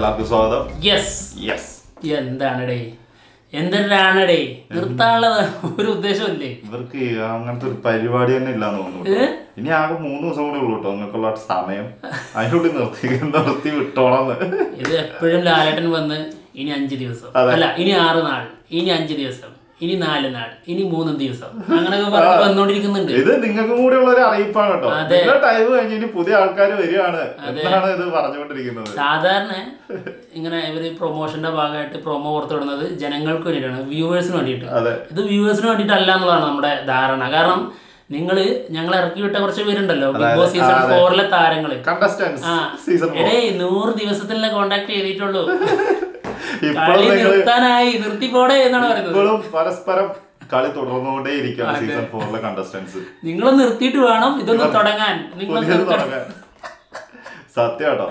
എല്ലാവർക്കും സ്വാഗതം yes yes എന്താണടേ എന്തിനാണടേ നിർത്താനുള്ള ഒരു ഉദ്ദേശമില്ലേ ഇവർക്ക് ഈ അങ്ങനത്തെ ഒരു പരിപാടി തന്നെ ഇല്ലാന്ന് തോന്നുന്നു കേട്ടോ. ഇനി ആകെ മൂന്ന് ദിവസം കൂടെ ഉള്ളൂ കേട്ടോ നിങ്ങൾക്കുള്ള സമയം അതിനുള്ളിൽ നിർത്തി നിർത്തി വിട്ടോളാന്ന് ഇത് എപ്പോഴും ലാലേട്ടൻ വന്ന് ഇനി അഞ്ച് ദിവസം അല്ല ഇനി ആറ് നാൾ ഇനി അഞ്ച് ദിവസം ഇനി നാല് നാൾ ഇനി മൂന്ന് ദിവസം അങ്ങനെയൊക്കെ പറഞ്ഞ് വന്നോണ്ടിരിക്കുന്നുണ്ട് ഇത് നിങ്ങൾക്കും കൂടെ ഉള്ള ഒരു അറിയിപ്പാണ് കേട്ടോ നിങ്ങളുടെ ടൈം കഴിഞ്ഞ് ഇനി പുതിയ ആൾക്കാർ വരികയാണ് എന്താണ് ഇത് പറഞ്ഞുകൊണ്ടിരിക്കുന്നത് സാധാരണ ഇങ്ങനെ ഇവര് പ്രൊമോഷന്റെ ഭാഗമായിട്ട് പ്രൊമോ പുറത്തുവിടുന്നത് ജനങ്ങൾക്ക് വേണ്ടിയിട്ടാണ് വ്യൂവേഴ്സിന് വേണ്ടിയിട്ട് അതെ ഇത് വ്യൂവേഴ്സിന് വേണ്ടിയിട്ടല്ല എന്നുള്ളതാണ് നമ്മുടെ ധാരണ കാരണം നിങ്ങൾ ഞങ്ങൾ ഇറക്കി വിട്ട കുറച്ച് പേരുണ്ടല്ലോ ബിഗ് ബോസ് സീസൺ ഫോറിലെ താരങ്ങള് കണ്ടസ്റ്റൻസ് ആ സീസൺ എടേ നൂറ് ദിവസത്തിലെ കോണ്ടാക്ട് ചെയ്തിട്ടുള്ളൂ ഇപ്പോഴും കളി നിങ്ങൾ നിർത്താനായി നിർത്തിപ്പോടെ എന്നാണ് പറയുന്നത് ഇപ്പോഴും പരസ്പരം കളി തുടർന്നുകൊണ്ടേ ഇരിക്കുകയാണ് സീസൺ ഫോറിലെ കണ്ടസ്റ്റൻസ് നിങ്ങൾ നിർത്തിയിട്ട് വേണം ഇതൊന്ന് തുടങ്ങാൻ നിങ്ങൾ പുതിയത് തുടങ്ങാൻ സത്യം കേട്ടോ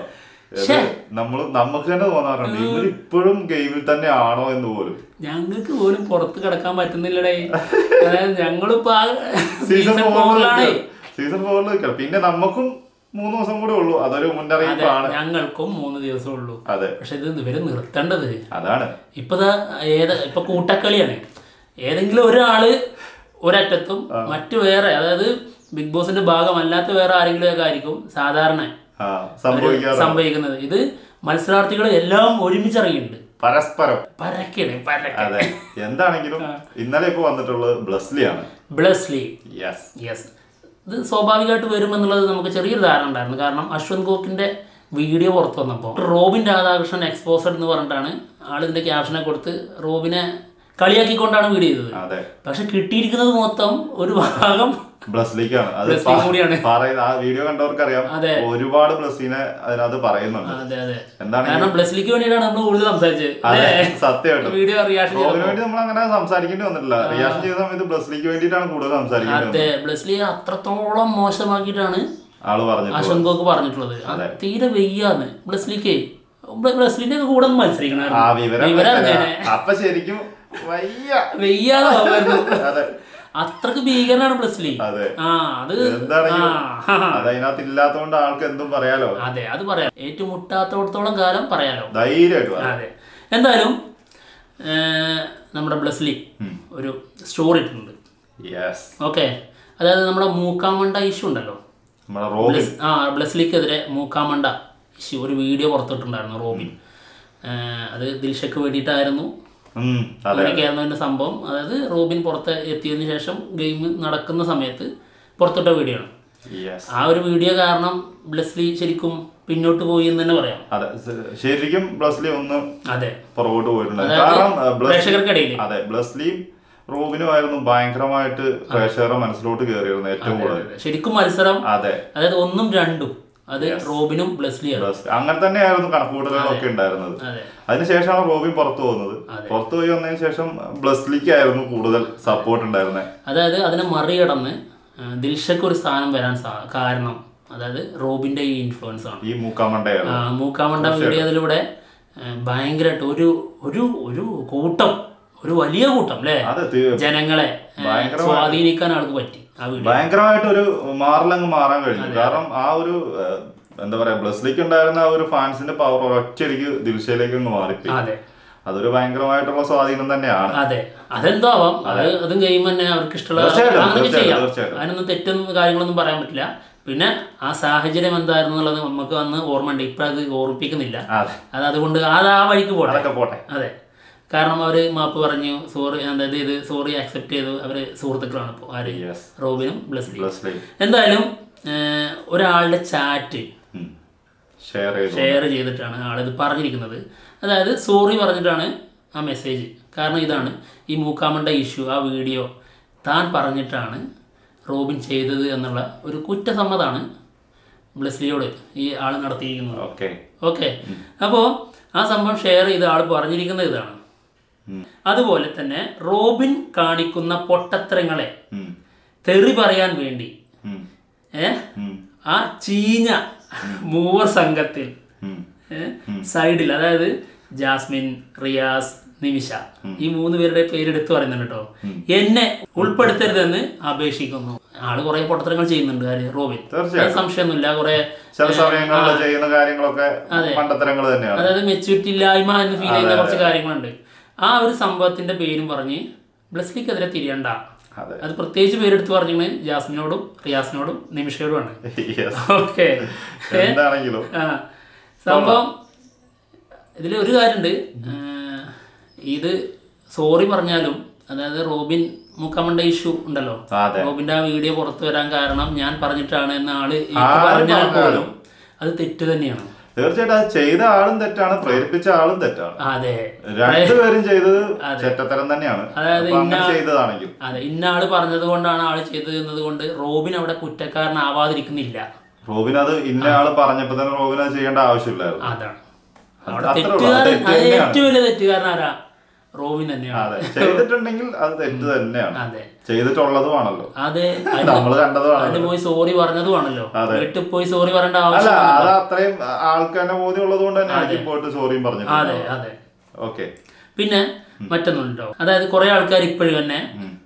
നമ്മൾ നമുക്ക് തന്നെ തോന്നാറുണ്ട് ഇവർ ഇപ്പോഴും ഗെയിമിൽ തന്നെ ആണോ എന്ന് പോലും ഞങ്ങൾക്ക് പോലും പുറത്ത് കിടക്കാൻ പറ്റുന്നില്ലടേ അതായത് ഞങ്ങളിപ്പോ ആ സീസൺ സീസൺ ഫോറിൽ ഫോറിലാണ് സീസൺ ഫോറിൽ നിൽക്കണം പിന്നെ നമുക്കും മൂന്ന് ദിവസം കൂടെ ഉള്ളൂ അതൊരു മുന്നറിയിപ്പാണ് ഞങ്ങൾക്കും മൂന്ന് ദിവസം ഉള്ളൂ അതെ പക്ഷെ ഇത് ഇവര് നിർത്തേണ്ടത് അതാണ് ഇപ്പൊ ദാ ഏത് ഇപ്പൊ കൂട്ടക്കളിയാണ് ഏതെങ്കിലും ഒരാള് ഒരറ്റത്തും മറ്റു വേറെ അതായത് ബിഗ് ബോസിന്റെ ഭാഗമല്ലാത്ത വേറെ ആരെങ്കിലും ഒക്കെ ആയിരിക്കും സാധാരണ ആ സംഭവിക്കാറ് സംഭവിക്കുന്നത് ഇത് മത്സരാർത്ഥികൾ എല്ലാം ഒരുമിച്ചിറങ്ങിയിട്ടുണ്ട് പരസ്പരം പരക്കണേ പരക്ക അതെ എന്താണെങ്കിലും ഇന്നലെ ഇപ്പൊ വന്നിട്ടുള്ളത് ബ്ലസ്ലിയാണ് ബ്ലസ്ലി യെസ് യെസ് ഇത് സ്വാഭാവികമായിട്ട് വരുമെന്നുള്ളത് നമുക്ക് ചെറിയൊരു ധാരണ ഉണ്ടായിരുന്നു കാരണം അശ്വന്ത് ഗോക്കിന്റെ വീഡിയോ പുറത്തു വന്നപ്പോൾ റോബിൻ രാധാകൃഷ്ണൻ എക്സ്പോസഡ് എന്ന് പറഞ്ഞിട്ടാണ് ആളിതിന്റെ ക്യാപ്ഷനെ കൊടുത്ത് റോബിനെ കളിയാക്കിക്കൊണ്ടാണ് വീഡിയോ ചെയ്തത് അതെ പക്ഷെ കിട്ടിയിരിക്കുന്നത് മൊത്തം ഒരു ഭാഗം ബ്ലസ്ലിക്കാണ് അത് ബ്ലസ്ലി കൂടിയാണ്. പറയുന്ന ആ വീഡിയോ കണ്ടവർക്കറിയാം അതെ. ഒരുപാട് ബ്ലസ്സിനെ അതിനകത്ത് പറയുന്നുണ്ട് അതെ അതെ എന്താണ് കാരണം ബ്ലസ്ലിക്ക് വേണ്ടിയിട്ടാണ് നമ്മൾ കൂടുതൽ സംസാരിച്ചത് അതെ അല്ലേ സത്യമായിട്ടും വീഡിയോ റിയാക്ഷൻ റോബിന് വേണ്ടി നമ്മൾ അങ്ങനെ സംസാരിക്കേണ്ടി വന്നിട്ടില്ല റിയാക്ഷൻ ചെയ്ത സമയത്ത് ബ്ലസ്ലിക്ക് വേണ്ടിയിട്ടാണ് കൂടുതൽ സംസാരിക്കേണ്ടി വന്നത് അതെ ബ്ലസ്ലി അത്രത്തോളം മോശമാക്കിയിട്ടാണ് ആള് പറഞ്ഞിട്ട് അശ്വന്ത് ഗോക്ക് പറഞ്ഞിട്ടുള്ളത് അത് തീരെ വെയ്യാന്ന് ബ്ലസ്ലിക്ക് ബ്ലസ്ലിന്റെ ഒക്കെ കൂടെ ഒന്ന് ആ മത്സരിക്കണമായിരുന്നു വിവരം വിവരം വെച്ചതാ. അറിഞ്ഞേനെ. അപ്പൊ ശരിക്കും വയ്യ വെയ്യാതെ പോവായിരുന്നു അതെ അത്രക്ക് ഭീകരനാണ് ബ്ലസ്ലി അതെ ആ അത് എന്താണെങ്കിലും ആ, അത് അതിനകത്ത് ഇല്ലാത്തോണ്ട് ആൾക്ക് എന്തും പറയാലോ അതെ അത് പറയാം ഏറ്റുമുട്ടാത്തോടത്തോളം കാലം പറയാലോ ധൈര്യമായിട്ട് പറയാം. അതെ എന്തായാലും ഏ, നമ്മുടെ ബ്ലസ്ലി ഒരു സ്റ്റോറി ഇട്ടിട്ടുണ്ട് യെസ് ഓക്കെ അതായത് നമ്മുടെ മൂക്കാമണ്ട ഇഷ്യൂ ഉണ്ടല്ലോ നമ്മുടെ റോബിൻ ബ്ലസ്- ആ ബ്ലസ്ലിക്കെതിരെ മൂക്കാമണ്ട ഇഷ്യൂ ഒരു വീഡിയോ പുറത്തിട്ടുണ്ടായിരുന്നു റോബിൻ ഏ, അത് ദിൽഷയ്ക്ക് വേണ്ടിയിട്ടായിരുന്നു ഉം, അതെ അങ്ങനെയൊക്കെയായിരുന്നു അതിൻ്റെ സംഭവം അതായത് റോബിൻ പുറത്ത് എത്തിയതിന് ശേഷം ഗെയിം നടക്കുന്ന സമയത്ത് പുറത്തിട്ട വീഡിയോ ആണ് യെസ് ആ ഒരു വീഡിയോ കാരണം ബ്ലസ്ലി ശരിക്കും പിന്നോട്ട് പോയി എന്ന് തന്നെ പറയാം അതെ ശ- ശരിക്കും ബ്ലസ്ലി ഒന്ന് അതെ പുറകോട്ട് പോയിട്ടുണ്ട് കാരണം ആ, ബ്ലസ് പ്രേക്ഷകർക്കിടയിൽ അതെ ബ്ലസ്ലിയും റോബിനും ആയിരുന്നു ഭയങ്കരമായിട്ട് പ്രേക്ഷകരുടെ മനസ്സിലോട്ട് കയറിയിരുന്നത് ഏറ്റവും കൂടുതൽ ശരിക്കും മത്സരം അതെ അതായത് ഒന്നും രണ്ടും അത് റോബിനും ബ്ലസ്ലിയാണ് ബ്ലസ് അങ്ങനെ തന്നെയായിരുന്നു കണക്കുകൂട്ടലുകളൊക്കെ ഉണ്ടായിരുന്നത് അതെ അതിനുശേഷമാണ് റോബിൻ പുറത്തു പോകുന്നത് പുറത്തു പോയി വന്നതിന് ശേഷം ബ്ലസ്ലിക്കായിരുന്നു കൂടുതൽ സപ്പോർട്ട് ഉണ്ടായിരുന്നത് അതായത് അതിനെ മറികടന്ന് ആ, ദിൽഷയ്ക്ക് ഒരു സ്ഥാനം വരാൻ സാ കാരണം അതായത് റോബിന്റെ ഈ ഇൻഫ്ലുവൻസ് ആണ് ഈ മൂക്കാമണ്ടയായിരുന്നു ആ, മൂക്കാമണ്ട വീഡിയോ അതിലൂടെ ഭയങ്കരമായിട്ട് ഒരു ഒരു ഒരു കൂട്ടം ഒരു വലിയ കൂട്ടം അല്ലേ അതെ തീ- ജനങ്ങളെ ഏ, സ്വാധീനിക്കാൻ ആൾക്ക് പറ്റി ആ വീഡിയോ ഭയങ്കരമായിട്ട് ഒരു മാറിലങ്ങ് മാറാൻ കഴിഞ്ഞു കാരണം ആ ഒരു ഏഹ്, എന്താ പറയാ ബ്ലസ്ലിക്ക് ഉണ്ടായിരുന്ന ആ ഒരു ഫാൻസിന്റെ പവർ ഒറ്റയ്ക്ക് ദിൽഷയിലേക്ക് അങ്ങ് മാറിപ്പോയി അതെ അതൊരു ഭയങ്കരമായിട്ടുള്ള സ്വാധീനം തന്നെയാണ് അതെ അതെന്തോ ആവാം അത് അതും ഗെയിം തന്നെ അവർക്ക് ഇഷ്ടമുള്ള തീർച്ചയായിട്ടും, അങ്ങനെ തീർച്ചയായിട്ടും, ചെയ്യാം തീർച്ചയായിട്ടും. അതിനൊന്നും തെറ്റും കാര്യങ്ങളൊന്നും പറയാൻ പറ്റില്ല പിന്നെ ആ സാഹചര്യം എന്തായിരുന്നു എന്നുള്ളത് നമുക്ക് വന്ന് ഓർമ്മയുണ്ട് ഇപ്പം അത് ഓർമ്മിപ്പിക്കുന്നില്ല അതെ അത് അതുകൊണ്ട് അത് ആ വഴിക്ക് പോട്ടെ അതൊക്കെ പോട്ടെ അതെ കാരണം അവർ മാപ്പ് പറഞ്ഞു സോറി അതായത് ഇത് സോറി ആക്സെപ്റ്റ് ചെയ്തു അവർ സുഹൃത്തുക്കളാണ് ഇപ്പോൾ ആര് യെസ് റോബിനും ബ്ലസ്ലി ബ്ലസ്ലി എന്തായാലും ഏർ, ഒരാളുടെ ചാറ്റ് ഷെയർ ചെയ്തു ഷെയർ ചെയ്തിട്ടാണ് ആളിത് പറഞ്ഞിരിക്കുന്നത് അതായത് സോറി പറഞ്ഞിട്ടാണ് ആ മെസ്സേജ് കാരണം ഇതാണ് ഈ മൂക്കാമണ്ട ഇഷ്യൂ ആ വീഡിയോ താൻ പറഞ്ഞിട്ടാണ് റോബിൻ ചെയ്തത് എന്നുള്ള ഒരു കുറ്റസമ്മതമാണ് ബ്ലസ്ലിയോട് ഈ ആൾ നടത്തിയിരിക്കുന്നത് ഓക്കെ ഓക്കെ അപ്പോൾ ആ സംഭവം ഷെയർ ചെയ്ത ആൾ പറഞ്ഞിരിക്കുന്നത് ഇതാണ് അതുപോലെ തന്നെ റോബിൻ കാണിക്കുന്ന പൊട്ടത്തരങ്ങളെ തെറി പറയാൻ വേണ്ടി ഏ ആ ചീഞ്ഞ മൂവർ സംഘത്തിൽ ഏ, സൈഡിൽ അതായത് ജാസ്മിൻ റിയാസ് നിമിഷ ഈ മൂന്ന് പേരുടെ പേര് എടുത്തു പറയുന്നുണ്ട് കേട്ടോ എന്നെ ഉൾപ്പെടുത്തരുതെന്ന് അപേക്ഷിക്കുന്നു ആള് കുറെ പൊട്ടത്തരങ്ങൾ ചെയ്യുന്നുണ്ട് ആര് റോബിൻ തീർച്ചയായും. അത് സംശയമൊന്നുമില്ല കുറെ ചില സമയങ്ങളിൽ ചെയ്യുന്ന കാര്യങ്ങളൊക്കെ മണ്ടത്തരങ്ങൾ തന്നെയാണ് അതായത് മെച്യൂരിറ്റി ഇല്ലായ്മ എന്ന് ഫീൽ ചെയ്യുന്ന കുറച്ച് കാര്യങ്ങളുണ്ട് ആ ഒരു സംഭവത്തിന്റെ പേരും പറഞ്ഞ് ബ്ലസ്ലിക്കെതിരെ തിരിയണ്ട അതെ അത് പ്രത്യേകിച്ച് പേരെടുത്ത് പറഞ്ഞത് ജാസ്മിനോടും റിയാസിനോടും നിമിഷയോടുമാണ് Yes. ഓക്കെ എന്താണെങ്കിലും ആ സംഭവം ഇതിൽ ഒരു കാര്യമുണ്ട് ആ, ഇത് സോറി പറഞ്ഞാലും അതായത് റോബിൻ മുക്കമണ്ട ഇഷ്യൂ ഉണ്ടല്ലോ അതെ റോബിന്റെ ആ വീഡിയോ പുറത്തു വരാൻ കാരണം ഞാൻ പറഞ്ഞിട്ടാണ് എന്ന ആള് ഏറ്റു ആര് പറഞ്ഞാൽ പറഞ്ഞാലും. പോലും അത് തെറ്റ് തന്നെയാണ് തീർച്ചയായിട്ടും അത് ചെയ്ത ആളും തെറ്റാണ് പ്രേരിപ്പിച്ച ആളും തെറ്റാണ് അതെ രണ്ടുപേരും ചെയ്തത് ചെറ്റത്തരം തന്നെയാണ് അതായത് അപ്പൊ അങ്ങനെ ഇന്ന- ചെയ്തതാണെങ്കിൽ അതെ ഇന്ന ആള് പറഞ്ഞത് കൊണ്ടാണ് ആള് ചെയ്തത് എന്നത് റോബിൻ അവിടെ കുറ്റക്കാരനാവാതിരിക്കുന്നില്ല റോബിൻ അത് ഇന്ന ആള് പറഞ്ഞപ്പോ തന്നെ റോബിൻ അത് ചെയ്യേണ്ട ആവശ്യമില്ലായിരുന്നു അതാണ് അത് അവിടെ അത്രേ ഉള്ളൂ. അത് തെറ്റുകാരൻ തെറ്റ് അത് തന്നെയാണ്. ഏറ്റവും വലിയ തെറ്റുകാരൻ ആരാ റോബിൻ തന്നെയാണ് അതെ ചെയ്തിട്ടുണ്ടെങ്കിൽ അത് തെറ്റ് തന്നെയാണ് അതെ ചെയ്തിട്ടുള്ളതുമാണല്ലോ അതെ നമ്മൾ കണ്ടതുമാണ് അതിന് പോയി സോറി പറഞ്ഞതുമാണല്ലോ അതെ. വീട്ടിൽ പോയി സോറി പറയേണ്ട അല്ല ആവശ്യം അത് അത്രയും ആൾക്ക് തന്നെ ബോധ്യം ഉള്ളത് കൊണ്ട് തന്നെ ആയിരിക്കും പോയിട്ട് സോറിയും അതെ പറഞ്ഞിട്ടുണ്ട് അതെ ഓക്കെ പിന്നെ മറ്റൊന്നുണ്ടോ അതായത് കുറെ ആൾക്കാർ ഇപ്പോഴും തന്നെ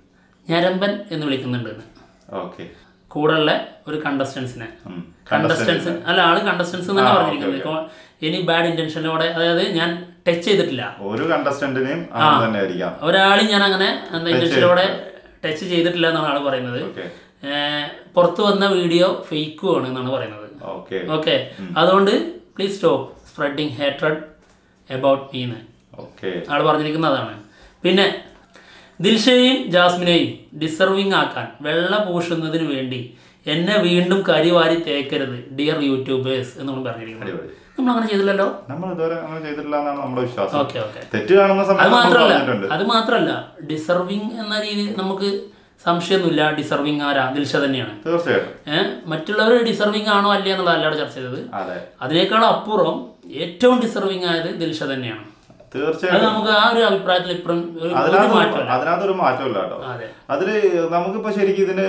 ഞരമ്പൻ എന്ന് വിളിക്കുന്നുണ്ട് ഓക്കെ കൂടെയുള്ള ഒരു കണ്ടസ്റ്റൻസിനെ കണ്ടസ്റ്റൻസ് അല്ല ആള് കണ്ടസ്റ്റൻസ് തന്നെ പറഞ്ഞിരിക്കുന്നത് ഇപ്പൊ ഇനി ബാഡ് ഇന്റൻഷനിലൂടെ അതായത് ഞാൻ ടച്ച് ചെയ്തിട്ടില്ല ഒരു കണ്ടസ്റ്റന്റിനെയും അങ്ങനെ തന്നെ ആയിരിക്കാം ഒരാളും ഞാൻ അങ്ങനെ എന്താ ഇന്റൻഷനിലൂടെ ടച്ച് ചെയ്തിട്ടില്ല എന്നാണ് ആള് പറയുന്നത് ഓക്കെ ഏർ പുറത്തു വന്ന വീഡിയോ ഫേക്കും ആണ് എന്നാണ് പറയുന്നത് ഓക്കെ ഓക്കെ അതുകൊണ്ട് please stop spreading hatred about മീന്ന് ഓക്കെ ആൾ പറഞ്ഞിരിക്കുന്നതാണ് പിന്നെ ദിൽഷയെയും ജാസ്മിനെയും ഡിസർവിങ് ആക്കാൻ വെള്ള പൂശുന്നതിന് വേണ്ടി എന്നെ വീണ്ടും കരിവാരി തേക്കരുത് ഡിയർ യൂട്യൂബേഴ്സ് എന്നാണ് പറഞ്ഞിരിക്കുന്നത് അടിപൊളി നമ്മൾ അങ്ങനെ ചെയ്തില്ലല്ലോ നമ്മൾ ഇതുവരെ അങ്ങനെ ചെയ്തിട്ടില്ല എന്നാണ് നമ്മുടെ വിശ്വാസം ഓക്കെ ഓക്കെ തെറ്റ് കാണുന്ന അത് സമയത്ത് നമ്മൾ മാത്രമല്ല പറഞ്ഞിട്ടുണ്ട് അത് മാത്രമല്ല ഡിസർവിങ് എന്ന രീതി നമുക്ക് സംശയമൊന്നുമില്ല ഡിസർവിങ് ആരാ ദിൽഷ തന്നെയാണ് തീർച്ചയായിട്ടും ഏഹ് മറ്റുള്ളവർ ഡിസർവിങ് ആണോ അല്ലേ എന്നുള്ളതല്ല അവിടെ ചർച്ച ചെയ്തത് അതെ അതിനേക്കാൾ അപ്പുറം ഏറ്റവും ഡിസർവിങ് ആയത് ദിൽഷ തന്നെയാണ് അത് തീർച്ചയായിട്ടും നമുക്ക് ആ ഒരു അഭിപ്രായത്തിൽ ഇപ്പഴും ഒരു- ഒരു അതിനകത്ത് മാറ്റമല്ല അതിനകത്തൊരു മാറ്റമില്ല കേട്ടോ അതെ അതില് നമുക്കിപ്പോ ശരിക്കും ഇതിന്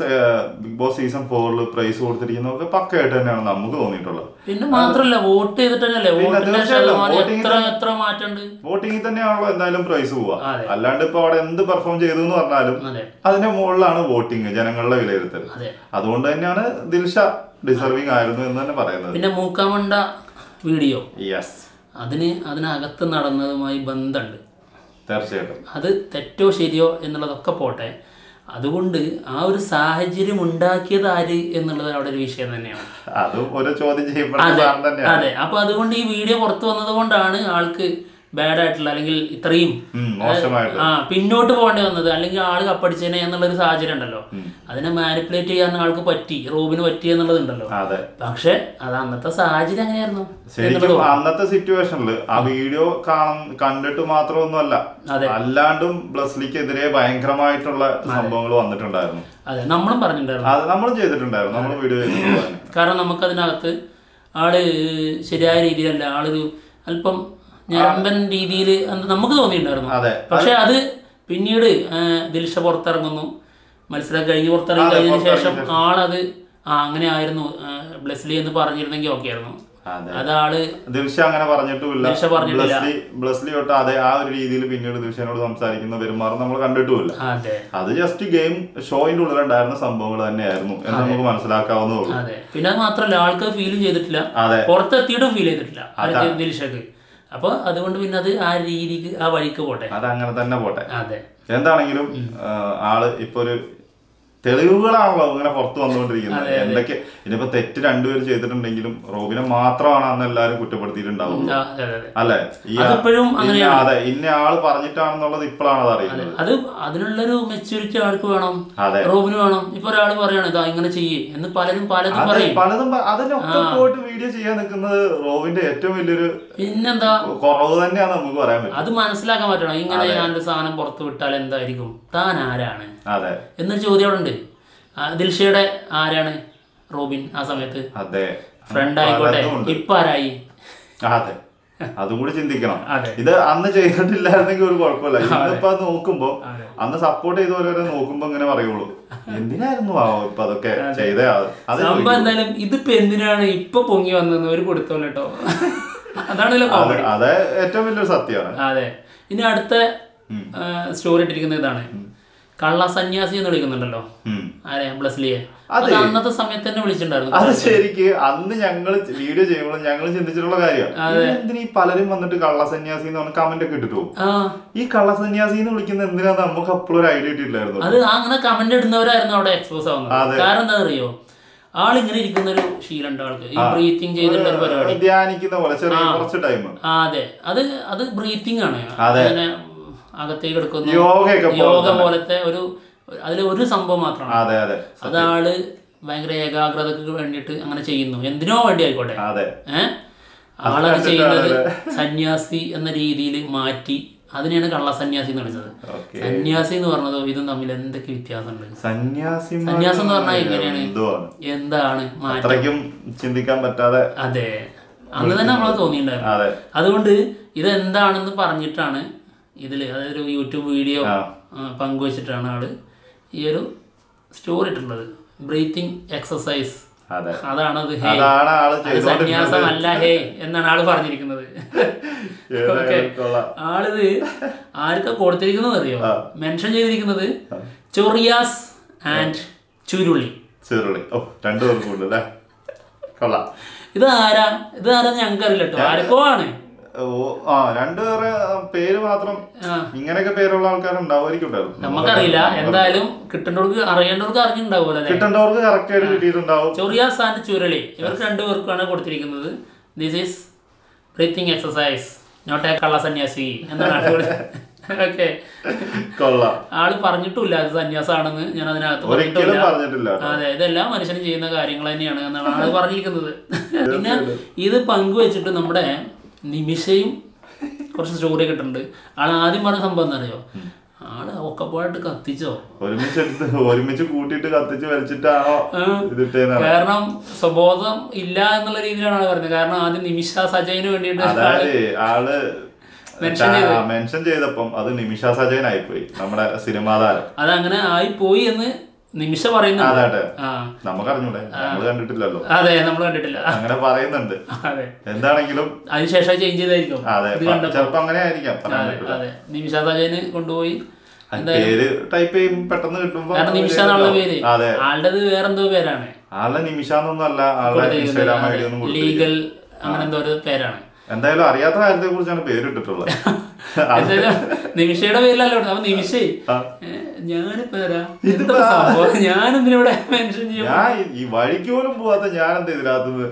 ബിഗ് ബോസ് സീസൺ ഫോറിൽ പ്രൈസ് കൊടുത്തിരിക്കുന്നതൊക്കെ പക്കയായിട്ട് തന്നെയാണ് നമുക്ക് തോന്നിയിട്ടുള്ളത് പിന്നെ മാത്രല്ല വോട്ട് ചെയ്തിട്ട് തന്നെയല്ലേ വോട്ടിന്റെ തീർച്ചയായിട്ടും. ശതമാനം വോട്ടിങ്ങിൽ എത്ര എത്ര മാറ്റമുണ്ട് വോട്ടിങ്ങിൽ തന്നെയാണല്ലോ എന്തായാലും പ്രൈസ് പോവാ അതെ. അല്ലാണ്ട് ഇപ്പൊ അവിടെ എന്ത് പെർഫോം ചെയ്തു എന്ന് പറഞ്ഞാലും അതെ അതിന്റെ മുകളിലാണ് വോട്ടിങ് ജനങ്ങളുടെ വിലയിരുത്തൽ അതെ അതുകൊണ്ട് തന്നെയാണ് ദിൽഷ ഡിസർവിങ് ആയിരുന്നു എന്ന് തന്നെ പറയുന്നത് പിന്നെ മൂക്കാമണ്ട വീഡിയോ യെസ് അതിന് അതിനകത്ത് നടന്നതുമായി ബന്ധമുണ്ട് തീർച്ചയായിട്ടും അത് തെറ്റോ ശരിയോ എന്നുള്ളതൊക്കെ പോട്ടെ അതുകൊണ്ട് ആ ഒരു സാഹചര്യം ഉണ്ടാക്കിയത് ആര് എന്നുള്ളത് അവിടെ ഒരു വിഷയം തന്നെയാണ് അതും ഒരു ചോദ്യം ചെയ്യപ്പെടുന്ന അതെ സാധനം തന്നെയാണ് അതെ അപ്പൊ അതുകൊണ്ട് ഈ വീഡിയോ പുറത്തു വന്നത് കൊണ്ടാണ് ആൾക്ക് ബാഡ് ആയിട്ടുള്ള അല്ലെങ്കിൽ ഇത്രയും ഉം, മോശമായിട്ട് ആ പിന്നോട്ട് പോകേണ്ടി വന്നത് അല്ലെങ്കിൽ ആള് കപ്പടിച്ചേനെ എന്നുള്ളൊരു സാഹചര്യം ഉണ്ടല്ലോ അതിനെ മാനിപ്പുലേറ്റ് ചെയ്യാൻ ആൾക്ക് പറ്റി റോബിന് പറ്റി എന്നുള്ളതുണ്ടല്ലോ അതെ പക്ഷെ അത് അന്നത്തെ സാഹചര്യം അങ്ങനെയായിരുന്നു ശരിക്കും അന്നത്തെ സിറ്റുവേഷനിൽ ആ വീഡിയോ കാണും കണ്ടിട്ട് മാത്രമൊന്നുമല്ല അതെ. അല്ലാണ്ടും ബ്ലസ്ലിക്കെതിരെ ഭയങ്കരമായിട്ടുള്ള സംഭവങ്ങൾ വന്നിട്ടുണ്ടായിരുന്നു അതെ നമ്മളും പറഞ്ഞിട്ടുണ്ടായിരുന്നു അത് നമ്മളും ചെയ്തിട്ടുണ്ടായിരുന്നു നമ്മൾ വീഡിയോ ചെയ്തിട്ടുണ്ടായിരുന്നു കാരണം നമുക്കതിനകത്ത് ആള് ശരിയായ രീതിയിലല്ല ആളൊരു അല്പം ഞരമ്പൻ രീതിയിൽ നമുക്ക് തോന്നിയിട്ടുണ്ടായിരുന്നു അതെ പക്ഷെ അത് പിന്നീട് ആ, ദിൽഷ പുറത്തിറങ്ങുന്നു മത്സരം കഴിഞ്ഞ് പുറത്തിറങ്ങി അതെ, കഴിഞ്ഞതിന് ശേഷം പുറത്തിറങ്ങിയ ആളത് ആ അങ്ങനെ ആയിരുന്നു ആ, ബ്ലെസ്ലി എന്ന് പറഞ്ഞിരുന്നെങ്കിൽ ഓക്കെ ആയിരുന്നു അതെ അത് ആള് ദിൽഷ അങ്ങനെ പറഞ്ഞിട്ടുമില്ല ദിൽഷ പറഞ്ഞിട്ടില്ല. ബ്ലസ്ലി ബ്ലസ്ലി തൊട്ട് അതെ ആ ഒരു രീതിയിൽ പിന്നീട് ദിൽഷനോട് സംസാരിക്കുന്ന പെരുമാറും നമ്മൾ കണ്ടിട്ടുമില്ല അതെ അത് ജസ്റ്റ് ഗെയിം ഷോയിന്റെ ഉള്ളിലുണ്ടായിരുന്ന സംഭവങ്ങൾ തന്നെയായിരുന്നു എന്ന് നമുക്ക് മനസ്സിലാക്കാവുന്നേ ഉള്ളൂ അതെ പിന്നെ അത് മാത്രമല്ല ആൾക്ക് ഫീലും ചെയ്തിട്ടില്ല അതെ പുറത്തെത്തിയിട്ടും ഫീൽ ചെയ്തിട്ടില്ല ആൾക്ക് ദിൽഷക്ക് അപ്പോൾ അതുകൊണ്ട് പിന്നെ അത് ആ രീതിക്ക് ആ വഴിക്ക് പോട്ടെ അത് അങ്ങനെ തന്നെ പോട്ടെ അതെ എന്താണെങ്കിലും ആ, ആള് ഇപ്പൊ ഒരു തെളിവുകളാണല്ലോ ഇങ്ങനെ പുറത്തു വന്നുകൊണ്ടിരിക്കുന്നത് എന്തൊക്കെ ഇനിയിപ്പോ തെറ്റ് രണ്ടുപേര് ചെയ്തിട്ടുണ്ടെങ്കിലും റോബിനെ മാത്രമാണ് അന്ന് എല്ലാരും കുറ്റപ്പെടുത്തിയിട്ടുണ്ടാവുള്ളൂ ആ, അതെ അതെ അല്ലെ ഈ അതിപ്പോഴും ഇന്ന- അതെ ഇന്ന ആള് പറഞ്ഞിട്ടാണെന്നുള്ളത് ഇപ്പോഴാണ് അത് അറിയുന്നത് അത് അതിനുള്ളൊരു മെച്ചൂരിറ്റി ആൾക്ക് വേണം അതെ റോബിന് വേണം ഇപ്പൊ ഒരാൾ പറയാണ് ഇതാ ഇങ്ങനെ ചെയ്യേ എന്ന് പലരും പലതും അതെ പറയും പലതും പ- അതിനൊക്കെ പോയിട്ട് വീഡിയോ ചെയ്യാൻ നിൽക്കുന്നത് റോബിന്റെ ഏറ്റവും വലിയൊരു പിന്നെന്താ കുറവ് തന്നെയാണ് നമുക്ക് പറയാൻ പറ്റും അത് മനസ്സിലാക്കാൻ പറ്റണം ഇങ്ങനെ ഞാനൊരു സാധനം പുറത്തു വിട്ടാൽ എന്തായിരിക്കും താൻ ആരാണ് അതെ എന്നൊരു ചോദ്യം അവിടെ ഉണ്ട് ആ, ദിൽഷയുടെ ആരാണ് റോബിൻ ആ സമയത്ത് അതെ ഫ്രണ്ട് ആയിക്കോട്ടെ പലതും ഉണ്ട്. ഇപ്പൊ ആരായി അതെ അതും കൂടി ചിന്തിക്കണം അതെ ഇത് അന്ന് ചെയ്തിട്ടില്ലായിരുന്നെങ്കിൽ ഒരു കുഴപ്പമില്ല ഇന്നിപ്പോ അത് നോക്കുമ്പോ അതെ. അന്ന് സപ്പോർട്ട് ചെയ്തവരെ നോക്കുമ്പോ ഇങ്ങനെ പറയുള്ളൂ എന്തിനായിരുന്നു ആ ഇപ്പൊ അതൊക്കെ ചെയ്ത അത് സംഭവം എന്തായാലും ഇതിപ്പോ എന്തിനാണ് ഇപ്പൊ പൊങ്ങി വന്നത് ഒരു കൊടുത്തോല്ലോ കേട്ടോ അതാണല്ലോ അത് അത് ഏറ്റവും വലിയൊരു സത്യമാണ് അതെ ഇനി അടുത്ത സ്റ്റോറി ഇട്ടിരിക്കുന്ന ഇതാണ് കള്ള സന്യാസി എന്ന് വിളിക്കുന്നുണ്ടല്ലോ ഉം. ആരെ ബ്ലസ്ലിയെ അത് അന്നത്തെ സമയത്ത് തന്നെ വിളിച്ചിട്ടുണ്ടായിരുന്നു അത് ശരിക്ക് അന്ന് ഞങ്ങൾ വീഡിയോ ചെയ്യുമ്പോൾ ഞങ്ങൾ ചിന്തിച്ചിട്ടുള്ള കാര്യമാണ് എന്തിനാ ഈ പലരും വന്നിട്ട് കള്ള സന്യാസി എന്ന് പറഞ്ഞ കമന്റ് ഒക്കെ ഇട്ടിട്ട് പോകും ആ ഈ കള്ള സന്യാസി എന്ന് വിളിക്കുന്നത് എന്തിനാന്ന് നമുക്ക് അപ്പോഴും ഒരു ഐഡിയ കിട്ടിയില്ലായിരുന്നു അത് അങ്ങനെ കമന്റ് ഇടുന്നവരായിരുന്നു അവിടെ എക്സ്പോസ് ആവുന്നത് കാരണം എന്താ അറിയോ ആളിങ്ങനെ ഇരിക്കുന്ന ഒരു ശീലമുണ്ട് ആൾക്ക് ഈ ബ്രീത്തിങ് ചെയ്തിട്ടുള്ള ഒരു പരിപാടി ധ്യാനിക്കുന്ന പോലെ ചെറിയ കുറച്ച് ടൈം ആ അതെ അത് അത് ബ്രീത്തിങ് ആണ് അതെ. അങ്ങനെ അകത്തേക്ക് എടുക്കുന്നു യോഗയൊക്കെ പോലെ യോഗ പോലത്തെ ഒരു അതിൽ ഒരു സംഭവം മാത്രമാണ് അതെ അതെ അതാള് ഭയങ്കര ഏകാഗ്രതക്ക് വേണ്ടിയിട്ട് അങ്ങനെ ചെയ്യുന്നു എന്തിനോ വേണ്ടി ആയിക്കോട്ടെ അതെ ഏഹ് ആളത് ചെയ്യുന്നത് സന്യാസി എന്ന രീതിയിൽ മാറ്റി അതിനെയാണ് കള്ള സന്യാസി എന്ന് വിളിച്ചത് ഓക്കെ സന്യാസി എന്ന് പറഞ്ഞതോ ഇതും തമ്മിൽ എന്തൊക്കെ വ്യത്യാസമുണ്ട് സന്യാസി സന്യാസം എന്ന് പറഞ്ഞാൽ എങ്ങനെയാണ് എന്തുവാണ് എന്താണ് മാറ്റം അത്രയ്ക്കും ചിന്തിക്കാൻ പറ്റാതെ അതെ അന്ന് തന്നെ നമ്മളെ തോന്നിയിട്ടുണ്ടായിരുന്നു അതെ അതുകൊണ്ട് ഇതെന്താണെന്ന് പറഞ്ഞിട്ടാണ് ഇതിൽ അതായത് ഒരു യൂട്യൂബ് വീഡിയോ ആ. പങ്കുവച്ചിട്ടാണ് ആള് ഈ ഒരു സ്റ്റോറി ഇട്ടിട്ടുള്ളത് ബ്രീത്തിങ് എക്സസൈസ് അതെ അതാണത് ഹേ അതാണ് ആള് അത് ചെയ്തോണ്ടിരുന്നത് സന്യാസമല്ല ഹേ എന്നാണ് ആള് പറഞ്ഞിരിക്കുന്നത് ഏതായാലും കൊള്ളാം. ആളിത് ആർക്കാ കൊടുത്തിരിക്കുന്നത് അറിയോ മെൻഷൻ ചെയ്തിരിക്കുന്നത് ചൊറിയാസ് ആൻഡ് ചുരുളി ചെറുളി ഓ രണ്ടു പേർക്കും ഉണ്ട് അല്ലേ കൊള്ളാം ഇത് ആരാ ഇത് ആരാ ഞങ്ങൾക്ക് അറിയില്ല കേട്ടോ ആർക്കോ ആണ് ഓ ആ രണ്ടുപേരെ പേര് മാത്രം ഇങ്ങനെയൊക്കെ പേരുള്ള ആൾക്കാരുണ്ടാവുമായിരിക്കും ഉണ്ടാവും. നമുക്കറിയില്ല എന്തായാലും കിട്ടേണ്ടവർക്ക് അറിയേണ്ടവർക്ക് അറിഞ്ഞിട്ടുണ്ടാവുമല്ലോ അല്ലേ കിട്ടേണ്ടവർക്ക് കറക്റ്റ് ആയിട്ട് കിട്ടിയിട്ടുണ്ടാവും ചൊറിയാസ് ആൻഡ് ചുരുളി ഇവർക്ക് രണ്ടുപേർക്കാണ് കൊടുത്തിരിക്കുന്നത് this is breathing exercise not a കള്ള സന്യാസി എന്നാണ് ഓക്കെ കൊള്ളാം ആള് പറഞ്ഞിട്ടില്ല അത് സന്യാസാണെന്ന് ഞാൻ അതിനകത്ത് ഒരിക്കലും പറഞ്ഞിട്ടില്ല പറഞ്ഞിട്ടില്ല അതെ ഇതെല്ലാം മനുഷ്യൻ ചെയ്യുന്ന കാര്യങ്ങൾ തന്നെയാണ് എന്നാണ് ആള് പറഞ്ഞിരിക്കുന്നത് പിന്നെ ഇത് പങ്കുവെച്ചിട്ട് നമ്മുടെ നിമിഷയും കുറച്ച് സ്റ്റോറി കിട്ടുന്നുണ്ട് ആൾ ആദ്യം പറഞ്ഞ സംഭവം എന്താ അറിയോ ആള് ഒക്കപ്പായിട്ട് കത്തിച്ചോ ഒരുമിച്ച് എടുത്ത് ഒരുമിച്ച് കൂട്ടിയിട്ട് കത്തിച്ച് വലിച്ചിട്ടാണോ ഇതിട്ടേന്ന് കാരണം സ്വബോധം ഇല്ല എന്നുള്ള രീതിയിലാണ് ആള് പറഞ്ഞത് കാരണം ആദ്യം നിമിഷ സജയിന് വേണ്ടിയിട്ട് അതായത് ആള് മെൻഷൻ ചെയ്തപ്പം അത് നിമിഷ സജയനായി പോയി നമ്മുടെ സിനിമാ താരം അതങ്ങനെ ആയിപ്പോയി എന്ന് നിമിഷ പറയുന്നുണ്ട് അതാട്ടെ ആ നമുക്കറിഞ്ഞൂടെ നമ്മൾ കണ്ടിട്ടില്ലല്ലോ അതെ നമ്മൾ കണ്ടിട്ടില്ല അങ്ങനെ പറയുന്നുണ്ട് അതെ എന്താണെങ്കിലും അതിനുശേഷം ചേഞ്ച് ചെയ്തായിരിക്കും അതെ ചിലപ്പോ അങ്ങനെ ആയിരിക്കാം പറയാൻ അതെ പറ്റില്ല. അതെ നിമിഷ സജയന് കൊണ്ടുപോയി അത് പേര് ടൈപ്പ് ചെയ്യും പെട്ടെന്ന് കിട്ടുമ്പോ കാരണം നിമിഷ എന്നുള്ള പേര് അതെ ആളുടേത് വേറെന്തോ പേരാണ് ആളുടെ നിമിഷ എന്നൊന്നും അല്ല ആളുടെ ഇൻസ്റ്റാഗ്രാം ഐ ഡി ഒന്നും കൊടുത്തില്ല ലീഗൽ അങ്ങനെ എന്തോ ഒരു പേരാണ് എന്തായാലും അറിയാത്ത കാര്യത്തെ കുറിച്ചാണ് പേരിട്ടിട്ടുള്ളത് എന്തായാലും നിമിഷയുടെ പേരിലല്ല ഇവിടെ അപ്പൊ നിമിഷേ ഞാനിപ്പോ ആരാ? എന്താ സംഭവം ഞാനെന്തിനിവിടെ മെൻഷൻ ചെയ്യും ഞാൻ ഈ- ഈ വഴിക്ക് പോലും പോവാത്ത ഞാൻ എന്താ ഇതിനകത്തുനിന്ന്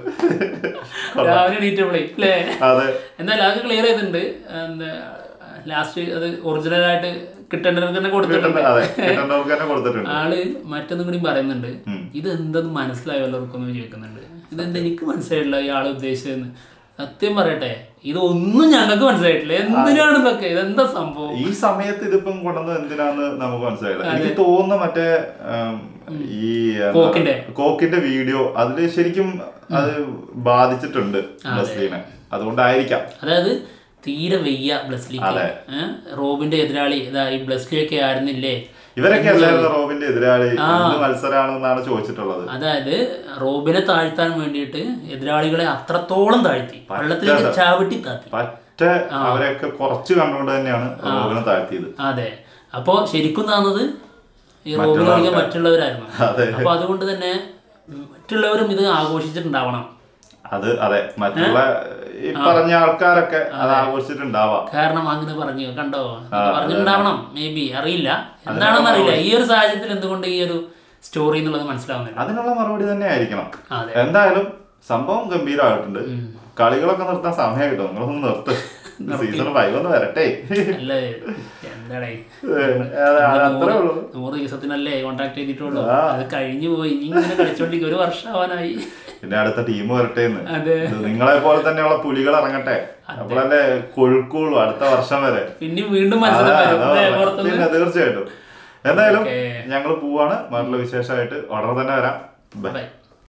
രാവിലെ എണീറ്റപ്പോഴേ അല്ലേ അതെ എന്തായാലും അത് ക്ലിയർ ചെയ്തിട്ടുണ്ട് എന്താ ലാസ്റ്റ് അത് ഒറിജിനൽ ആയിട്ട് കിട്ടേണ്ടവർക്ക് തന്നെ കൊടുത്തിട്ടുണ്ട് അതെ കിട്ടേണ്ടവർക്ക് തന്നെ കൊടുത്തിട്ടുണ്ട് ആള് മറ്റൊന്നും കൂടി പറയുന്നുണ്ട് ഇത് എന്തെന്ന് മനസ്സിലായോ എല്ലാവർക്കൊന്നും ചോദിക്കുന്നുണ്ട് ഇതെന്താ എനിക്ക് മനസ്സിലായില്ല ഈ ആള് ഉദ്ദേശിച്ചതെന്ന് സത്യം പറയട്ടെ ഇതൊന്നും ഞങ്ങൾക്ക് മനസ്സിലായിട്ടില്ല എന്തിനാണ് ഇതൊക്കെ ഇതെന്താ സംഭവം ഈ സമയത്ത് ഇതിപ്പം കൊണ്ടുവന്നത് എന്തിനാന്ന് നമുക്ക് മനസ്സിലായില്ല എനിക്ക് തോന്നുന്ന മറ്റേ ഉം, ഈ എന്താ, കോക്കിന്റെ. കോക്കിന്റെ വീഡിയോ അതില് ശരിക്കും അത് ബാധിച്ചിട്ടുണ്ട് നസ്ലീനെ അതുകൊണ്ടായിരിക്കാം അതായത് തീരെ വെയ്യ ബ്ലസ്ലിക്ക് ഏഹ്? റോബിന്റെ എതിരാളി ഇതാ ഈ ബ്ലസ്ലിയൊക്കെ ആയിരുന്നില്ലേ ഇവരൊക്കെ അല്ലായിരുന്നു റോബിന്റെ എതിരാളി എന്ത് മത്സരമാണെന്നാണ് ചോദിച്ചിട്ടുള്ളത് അതായത് റോബിനെ താഴ്ത്താൻ വേണ്ടിയിട്ട് എതിരാളികളെ അത്രത്തോളം താഴ്ത്തി വെള്ളത്തിലേക്ക് ചാവിട്ടി താത്തി പറ്റ അവരെയൊക്കെ കുറച്ച് കണ്ടുകൊണ്ട് തന്നെയാണ് റോബിനെ താഴ്ത്തിയത് അതെ അപ്പോ ശരിക്കും താന്നത് ഈ റോബിനെ കളിക്കാൻ മറ്റുള്ളവരായിരുന്നു അതെ അപ്പൊ അതുകൊണ്ട് തന്നെ മറ്റുള്ളവരും ഇത് ആഘോഷിച്ചിട്ടുണ്ടാവണം അത് അതെ മറ്റുള്ള ഈ പറഞ്ഞ ആൾക്കാരൊക്കെ അത് ആഘോഷിച്ചിട്ടുണ്ടാവാം കാരണം അങ്ങനെ പറഞ്ഞു കണ്ടോ ഇത് പറഞ്ഞിട്ടുണ്ടാവണം മേ ബി അറിയില്ല എന്താണെന്ന് അറിയില്ല ഈ ഒരു സാഹചര്യത്തിൽ എന്തുകൊണ്ട് ഈ ഒരു സ്റ്റോറി എന്നുള്ളത് മനസ്സിലാവുന്നില്ല അതിനുള്ള മറുപടി തന്നെ ആയിരിക്കണം അതെ എന്തായാലും സംഭവം ഗംഭീരമായിട്ടുണ്ട് കളികളൊക്കെ നിർത്താൻ സമയം കിട്ടും നിങ്ങളൊന്ന് നിർത്ത് സീസൺ ഫൈവ് ഒന്ന് വരട്ടെ അല്ല എന്താടേ അതെ, അത് അത്രേ ഉള്ളൂ നൂറ് ദിവസത്തിനല്ലേ കോൺട്രാക്ട് ചെയ്തിട്ടുള്ളൂ അത് കഴിഞ്ഞു പോയി ഇനി ഇങ്ങനെ കളിച്ചോണ്ടിരിക്കും ഒരു വർഷമാവാനായി പിന്നെ അടുത്ത ടീം വരട്ടെ എന്ന് അതെ നിങ്ങളെ പോലെ തന്നെയുള്ള പുലികൾ ഇറങ്ങട്ടെ അപ്പോഴല്ലേ കൊഴുക്കുള്ളൂ അടുത്ത വർഷം വരെ പിന്നെയും വീണ്ടും മത്സരം വരും അതാ, അല്ലേ, പുറത്തുനിന്ന് പിന്നെ തീർച്ചയായിട്ടും എന്തായാലും ഓക്കേ. ഞങ്ങൾ പോവാണ് മറ്റുള്ള വിശേഷമായിട്ട് ഉടനെ തന്നെ വരാം ബൈ ബൈ